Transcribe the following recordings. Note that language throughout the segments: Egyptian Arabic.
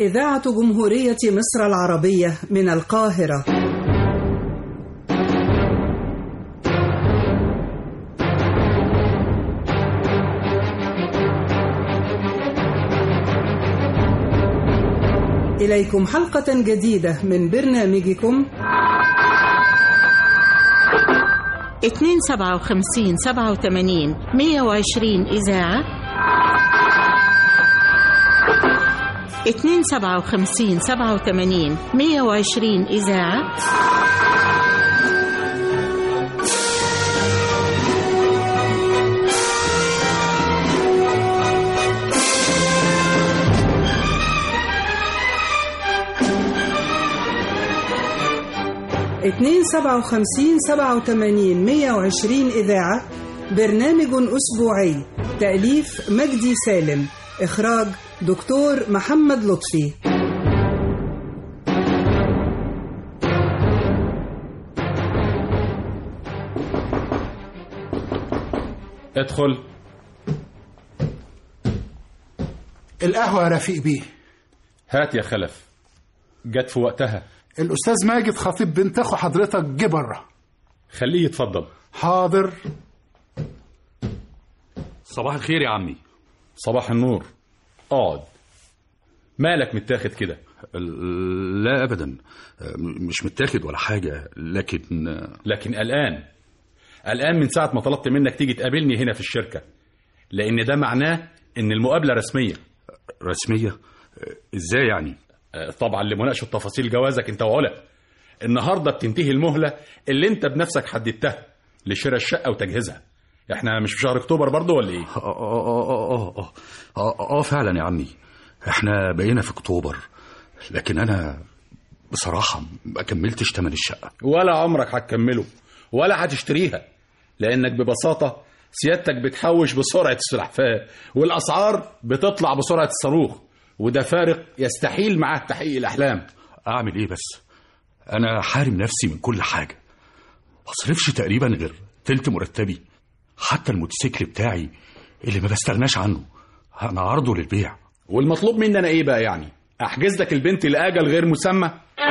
إذاعة جمهورية مصر العربية من القاهرة إليكم حلقة جديدة من برنامجكم اتنين سبعة وخمسين سبعة وثمانين مية وعشرين إذاعة اتنين سبعة وخمسين سبعة وثمانين مية وعشرين إذاعة اتنين سبعة وخمسين سبعة وثمانين مية وعشرين إذاعة برنامج أسبوعي تأليف مجدي سالم إخراج دكتور محمد لطفي ادخل القهوة يا رفيق بيه هات يا خلف جت في وقتها الأستاذ ماجد خطيب بنت أخو حضرتك جه بره خليه يتفضل حاضر صباح الخير يا عمي صباح النور اقعد مالك متاخد كده ال- لا ابدا م- مش متاخد ولا حاجه لكن لكن قلقان قلقان من ساعة ما طلبت منك تيجي تقابلني هنا في الشركة لأن ده معناه إن المقابلة رسمية رسميه ازاي يعني آه، طبعا لمناقشة تفاصيل جوازك أنت وعلا النهاردة بتنتهي المهلة اللي أنت بنفسك حددتها لشراء الشقة وتجهيزها احنا مش في شهر اكتوبر برضو ولا ايه اه اه اه اه اه اه, آه فعلا يا عمي احنا بقينا في اكتوبر لكن انا بصراحه ما كملتش تمن الشقه ولا عمرك هتكمله ولا هتشتريها لانك ببساطه سيادتك بتحوش بسرعه السلحفاه والاسعار بتطلع بسرعه الصاروخ وده فارق يستحيل معاه تحقيق الاحلام اعمل ايه بس انا حارم نفسي من كل حاجه ما اصرفش تقريبا غير تلت مرتبي حتى الموتوسيكل بتاعي اللي ما بستغناش عنه انا عرضه للبيع والمطلوب مني انا ايه بقى يعني احجز لك البنت لاجل غير مسمى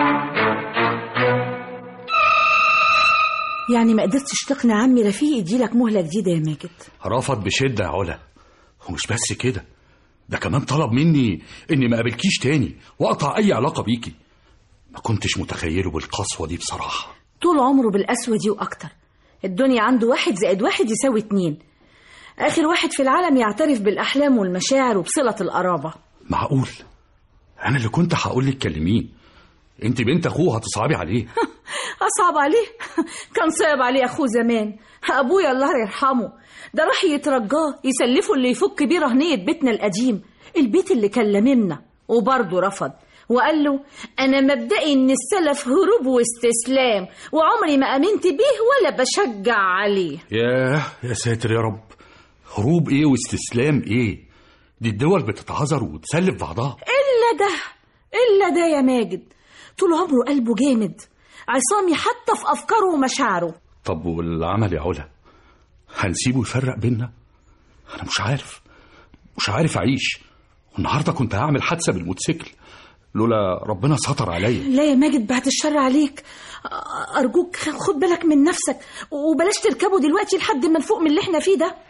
يعني ما قدرتش تقنع عمي رفيق يديلك مهلة جديدة يا ماجد رفض بشده يا علا ومش بس كده ده كمان طلب مني اني ما قابلكيش تاني واقطع اي علاقه بيكي ما كنتش متخيله بالقسوه دي بصراحه طول عمره بالقسوة دي وأكتر الدنيا عنده واحد زائد واحد يساوي اتنين آخر واحد في العالم يعترف بالأحلام والمشاعر وبصلة القرابة معقول انا اللي كنت هقول لك كلميه انت بنت اخوه هتصعبي عليه أصعب عليه كان صعب عليه أخوه زمان أبويا الله يرحمه ده راح يترجاه يسلفه اللي يفك بيه رهنية بيتنا القديم البيت اللي كان لاممنا وبرضه رفض وقال له أنا مبدئي إن السلف هروب واستسلام وعمري ما آمنت بيه ولا بشجع عليه ياه يا ساتر يا رب هروب ايه واستسلام ايه دي الدول بتتعذر وتسلف بعضها إلا ده إلا ده يا ماجد طول عمره قلبه جامد عصامي حتى في أفكاره ومشاعره طب والعمل يا علا هنسيبه يفرق بينا انا مش عارف مش عارف اعيش والنهارده كنت هعمل حادثه بالموتوسيكل لولا ربنا ستر عليا لا يا ماجد بعد الشر عليك أ- أرجوك خد بالك من نفسك وبلاش تركبه دلوقتي لحد ما نفوق من اللي احنا فيه ده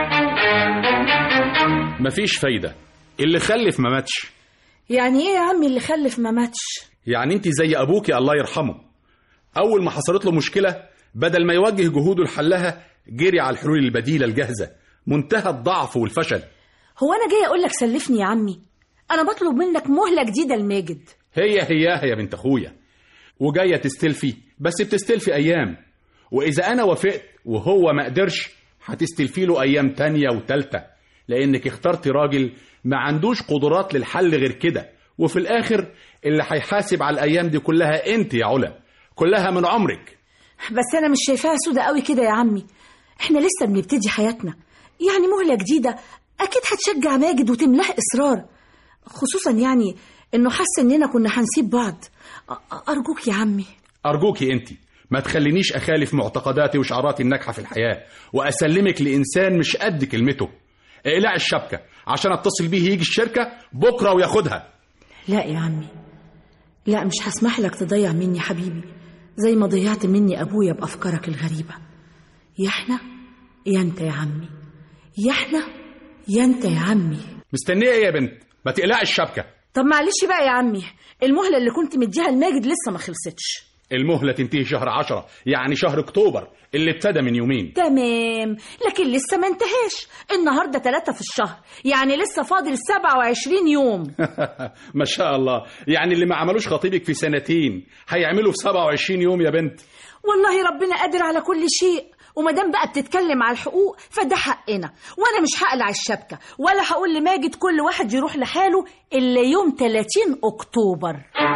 مفيش فايده اللي خلف ما ماتش يعني ايه يا عمي اللي خلف ما ماتش يعني انت زي ابوكي الله يرحمه اول ما حصلت له مشكله بدل ما يوجه جهوده لحلها جري على الحلول البديله الجاهزه منتهى الضعف والفشل هو أنا جاي أقول لك سلفني يا عمي أنا بطلب منك مهلة جديدة لماجد هي هياها يا بنت اخويا وجايه تستلفي بس بتستلفي ايام واذا انا وافقت وهو ما قدرش هتستلفي له ايام تانية وتالتة لانك اخترتي راجل ما عندوش قدرات للحل غير كده وفي الاخر اللي هيحاسب على الايام دي كلها انت يا علا كلها من عمرك بس أنا مش شايفاها سودة قوي كده يا عمي احنا لسه بنبتدي حياتنا يعني مهلة جديدة أكيد هتشجع ماجد وتملاه إصرار خصوصا يعني إنه حس إننا كنا هنسيب بعض أ- أرجوك يا عمي أرجوكي أنت ما تخلينيش أخالف معتقداتي وشعاراتي الناجحة في الحياة وأسلمك لإنسان مش قد كلمته اقلع الشبكة عشان أتصل بيه يجي الشركة بكرة وياخدها لا يا عمي لا مش هسمح لك تضيع مني حبيبي زي ما ضيعت مني أبويا بأفكارك الغريبة يا احنا يا انت يا عمي يا احنا يا انت يا عمي مستنيه ايه يا بنت ما تقلقي الشبكه طب معلش بقى يا عمي المهلة اللي كنت مديها لماجد لسه ما خلصتش المهله تنتهي شهر عشرة يعني شهر اكتوبر اللي ابتدى من يومين تمام لكن لسه ما انتهاش النهاردة ثلاثة في الشهر يعني لسه فاضل 27 يوم ما شاء الله يعني اللي ما عملوش خطيبك في سنتين هيعملوا في 27 يوم يا بنت والله ربنا قادر على كل شيء وما دام بقى بتتكلم على الحقوق فده حقنا وانا مش هقلع الشبكه ولا هقول لماجد كل واحد يروح لحاله الا يوم 30 اكتوبر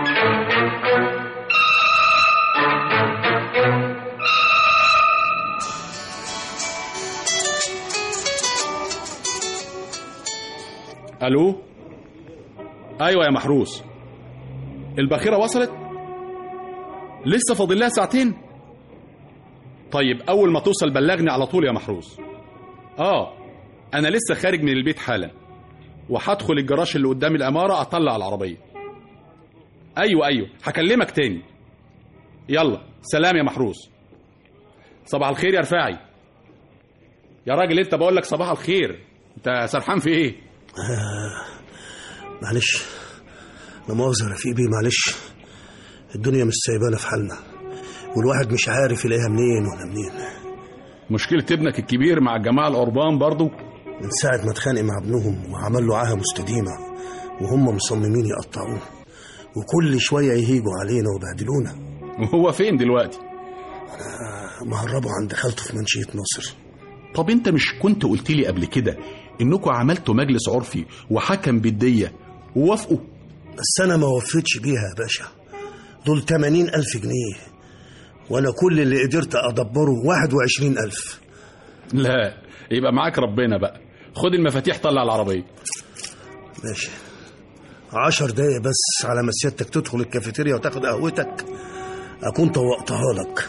الو ايوه يا محروس الباخره وصلت لسه فاضل لها ساعتين طيب اول ما توصل بلغني على طول يا محروس اه انا لسه خارج من البيت حالا وهدخل الجراج اللي قدام الاماره اطلع العربيه ايوه ايوه هكلمك تاني يلا سلام يا محروس صباح الخير يا رفاعي يا راجل انت بقول لك صباح الخير انت سرحان في ايه معلش لا مؤاخذة يا رفيق بيه معلش الدنيا مش سايبانا في حالنا والواحد مش عارف يلاقيها منين ولا منين مشكلة ابنك الكبير مع الجماعة العربان برضو من ساعة ما اتخانق مع ابنهم وعمل له عاهة مستديمة وهم مصممين يقطعوه وكل شوية يهيجوا علينا ويبهدلونا وهو فين دلوقتي مهربوا عند خالته في منشية ناصر طب انت مش كنت قلت لي قبل كده انكم عملتوا مجلس عرفي وحكم بالدية ووافقوا بس أنا ما وفيتش بيها يا باشا دول 80 ألف جنيه وأنا كل اللي قدرت أدبره 21 ألف لا يبقى معاك ربنا بقى خد المفاتيح طلع العربية ماشي عشر دقايق بس على ما سيادتك تدخل الكافيتيريا وتاخد قهوتك أكون طوقتها لك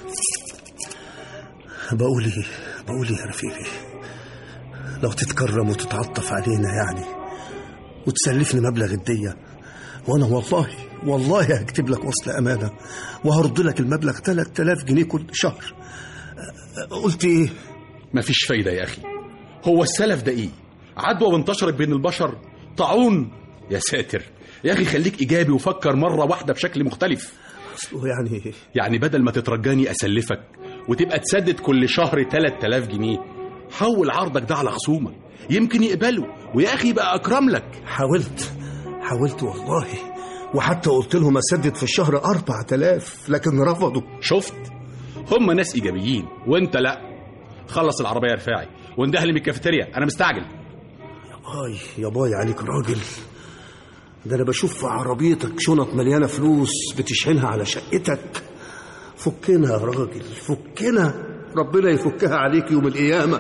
بقول إيه بقول إيه يا رفيقي لو تتكرم وتتعطف علينا يعني وتسلفني مبلغ الدية وأنا والله والله هكتب لك وصل أمانة وهرد لك المبلغ 3000 جنيه كل شهر قلت إيه؟ مفيش فايدة يا أخي هو السلف ده إيه عدوى وانتشرت بين البشر طاعون يا ساتر يا أخي خليك إيجابي وفكر مرة واحدة بشكل مختلف أصله يعني يعني بدل ما تترجاني أسلفك وتبقى تسدد كل شهر 3000 جنيه حول عرضك ده على خصومك يمكن يقبلوا ويا أخي يبقى أكرم لك حاولت حاولت والله وحتى قلت لهم أسدد في الشهر 4000 لكن رفضوا شفت هم ناس إيجابيين وأنت لأ خلص العربية يا رفاعي واندهلي من الكافيتيريا أنا مستعجل باي يا باي عليك راجل ده انا بشوف في عربيتك شنط مليانه فلوس بتشحنها على شقتك فكنا يا راجل فكنا ربنا يفكها عليك يوم القيامه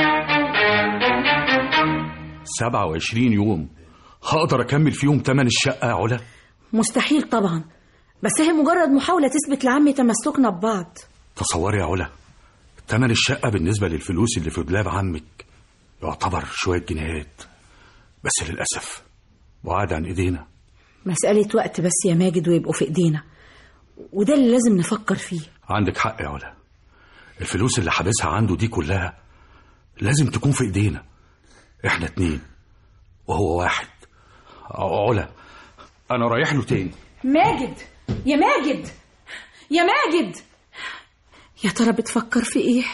27 يوم هقدر أكمل فيهم تمن الشقة يا علا مستحيل طبعا بس هي مجرد محاولة تثبت لعمي تمسكنا ببعض تصوري يا علا تمن الشقة بالنسبة للفلوس اللي في دولاب عمك يعتبر شوية جنيهات بس للأسف بعاد عن إيدينا مسألة وقت بس يا ماجد ويبقوا في ايدينا وده اللي لازم نفكر فيه عندك حق يا علا الفلوس اللي حابسها عنده دي كلها لازم تكون في إيدينا إحنا اتنين وهو واحد علا أنا رايح له تاني ماجد يا ماجد يا ماجد يا ترى بتفكر في ايه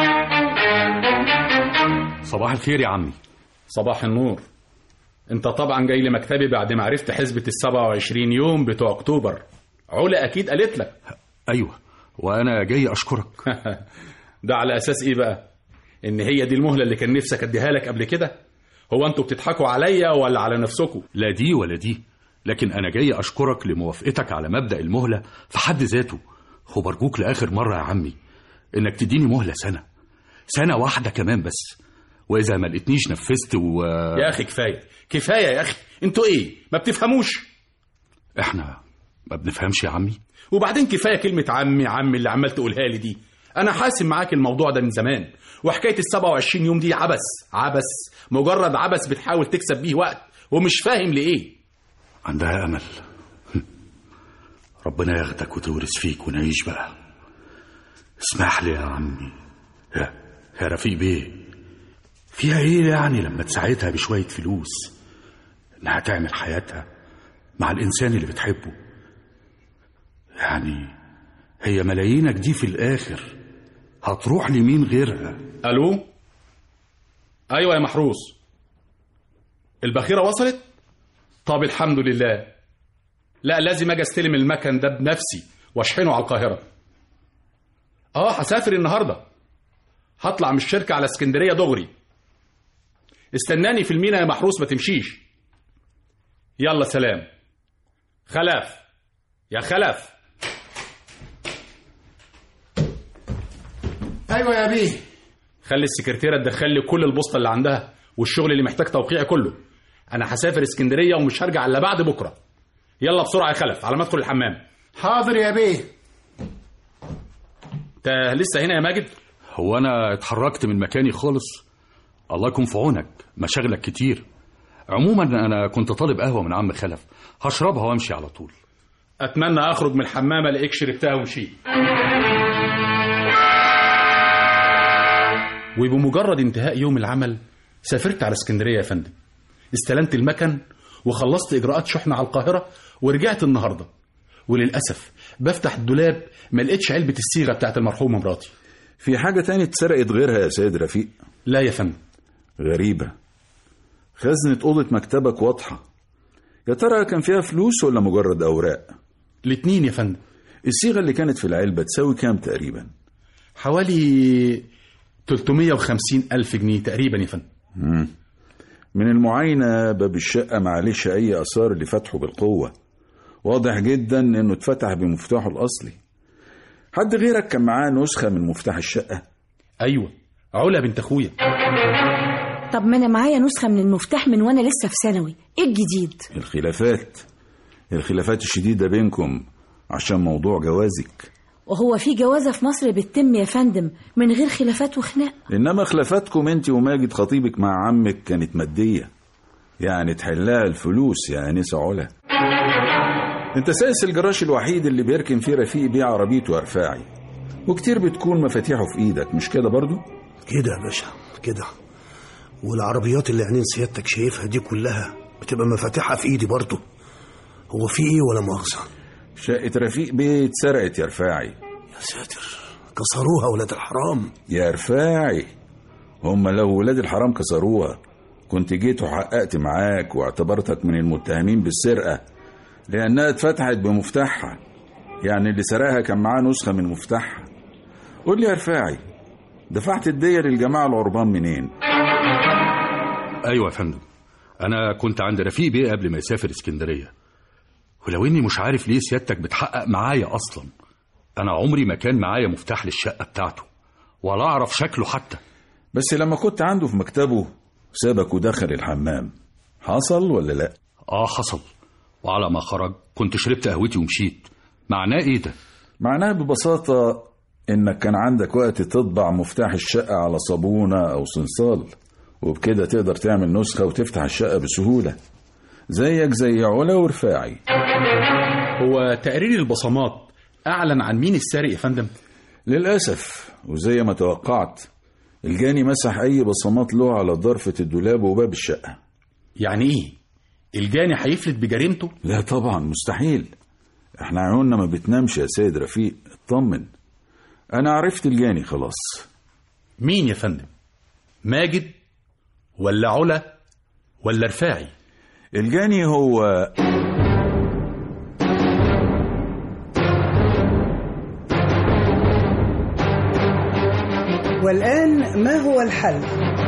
صباح الخير يا عمي صباح النور انت طبعا جاي لمكتبي بعد ما عرفت حسبة ال 27 يوم بتوع اكتوبر علا اكيد قالت لك أيوة وأنا جاي أشكرك ده على اساس ايه بقى ان هي دي المهلة اللي كان نفسك اديها لك قبل كده هو انتوا بتضحكوا عليا ولا على نفسكم لا دي ولا دي لكن أنا جاي أشكرك لموافقتك على مبدأ المهلة في حد ذاته وبرجوك لآخر مرة يا عمي إنك تديني مهلة سنة سنة واحدة كمان بس وإذا ما لقيتنيش نفذت و يا اخي كفايه كفايه يا اخي انتوا ايه ما بتفهموش إحنا ما بنفهمش يا عمي وبعدين كفايه كلمه عمي عمي اللي عمال تقولها لي دي انا حاسم معاك الموضوع ده من زمان وحكايه ال 27 يوم دي عبث عبث مجرد عبث بتحاول تكسب بيه وقت ومش فاهم ليه عندها أمل ربنا ياخدك وتورث فيك ونعيش بقى اسمح لي يا عمي يا, يا رفيق بيه فيها ايه يعني لما تساعدها بشوية فلوس انها تعمل حياتها مع الانسان اللي بتحبه يعني هي ملايينك دي في الاخر هتروح لمين غيرها الو ايوه يا محروس البخيره وصلت طب الحمد لله لا لازم اجي استلم المكن ده بنفسي واشحنه على القاهره اه هسافر النهارده هطلع من الشركه على اسكندريه دغري استناني في المينا يا محروس ما تمشيش يلا سلام خلف يا خلف ايوه يا بيه خلي السكرتيره تدخل لي كل البوسطه اللي عندها والشغل اللي محتاج توقيعي كله انا هسافر اسكندريه ومش هرجع الا بعد بكره يلا بسرعه يا خلف على ما ادخل الحمام حاضر يا بيه انت لسه هنا يا ماجد هو انا اتحركت من مكاني خالص الله يكون في عونك مشاغلك كتير عموما انا كنت طالب قهوه من عم خلف هشربها وامشي على طول اتمنى اخرج من الحمام الاقيك شربتها ومشيت وبمجرد انتهاء يوم العمل سافرت على اسكندريه يا فندم استلمت المكن وخلصت اجراءات شحن على القاهره ورجعت النهارده وللاسف بفتح الدولاب ما لقيتش علبه الصيغه بتاعت المرحومه مراتي في حاجة تانية اتسرقت غيرها يا سيد رفيق لا يا فندم غريبة خزنة أوضة مكتبك واضحة يا ترى كان فيها فلوس ولا مجرد أوراق الاتنين يا فندم الصيغة اللي كانت في العلبة تساوي كام تقريبا حوالي 350 ألف جنيه تقريبا يا فندم مم. من المعاينة باب الشقة معلش أي أثار لفتحه بالقوة واضح جدا إنه اتفتح بمفتاحه الأصلي حد غيرك كان معاه نسخة من مفتاح الشقة ايوه علا بنت اخويا طب ما انا معايا نسخه من المفتاح من وانا لسه في ثانوي ايه الجديد الخلافات الخلافات الشديدة بينكم عشان موضوع جوازك وهو في جوازه في مصر بتتم يا فندم من غير خلافات وخناق إنما خلافاتكم أنت وماجد خطيبك مع عمك كانت مادية يعني تحلها الفلوس يا أنسة علا أنت سايس الجراج الوحيد اللي بيركن فيه رفيق بيه عربيته يا رفاعي وكتير بتكون مفاتيحه في إيدك مش كده برضو؟ كده يا باشا كده والعربيات اللي عينين سيادتك شايفها دي كلها بتبقى مفاتيحها في ايدي برضه هو في ايه ولا مؤاخذه شقة رفيق بيه اتسرقت يا رفاعي يا ساتر كسروها ولاد الحرام يا رفاعي هم لو ولاد الحرام كسروها كنت جيت وحققت معاك واعتبرتك من المتهمين بالسرقة لأنها اتفتحت بمفتاحها يعني اللي سرقها كان معاه نسخة من مفتاحها قول لي يا رفاعي دفعت الدية للجماعة العربان منين؟ ايوه يا فندم انا كنت عند رفيق بيه قبل ما يسافر اسكندريه ولو اني مش عارف ليه سيادتك بتحقق معايا اصلا انا عمري ما كان معايا مفتاح للشقه بتاعته ولا اعرف شكله حتى بس لما كنت عنده في مكتبه سابك ودخل الحمام حصل ولا لا؟ اه حصل وعلى ما خرج كنت شربت قهوتي ومشيت معناه ايه ده معناها ببساطة إنك كان عندك وقت تطبع مفتاح الشقة على صابونة أو صنصال وبكده تقدر تعمل نسخة وتفتح الشقة بسهولة زيك زي علا ورفاعي هو تقرير البصمات اعلن عن مين السارق يا فندم للأسف وزي ما توقعت الجاني مسح أي بصمات له على ضرفة الدولاب وباب الشقة يعني ايه الجاني هيفلت بجريمته لا طبعا مستحيل احنا عيوننا ما بتنامش يا سيد رفيق اطمن انا عرفت الجاني خلاص مين يا فندم ماجد ولا علا ولا رفاعي الجاني هو والآن ما هو الحل؟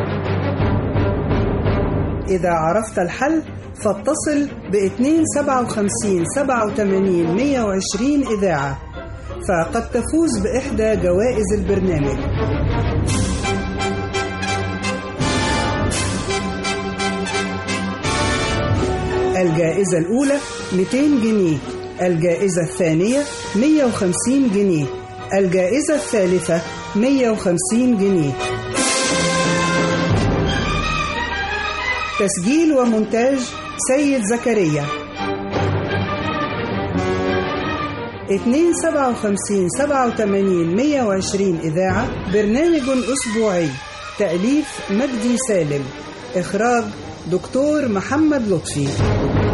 إذا عرفت الحل فاتصل ب 257 87 120 إذاعة فقد تفوز بإحدى جوائز البرنامج الجائزة الأولى 200 جنيه الجائزة الثانية 150 جنيه الجائزة الثالثة 150 جنيه تسجيل ومونتاج سيد زكريا 257 87 120 إذاعة برنامج أسبوعي تأليف مجدي سالم إخراج دكتور محمد لطفي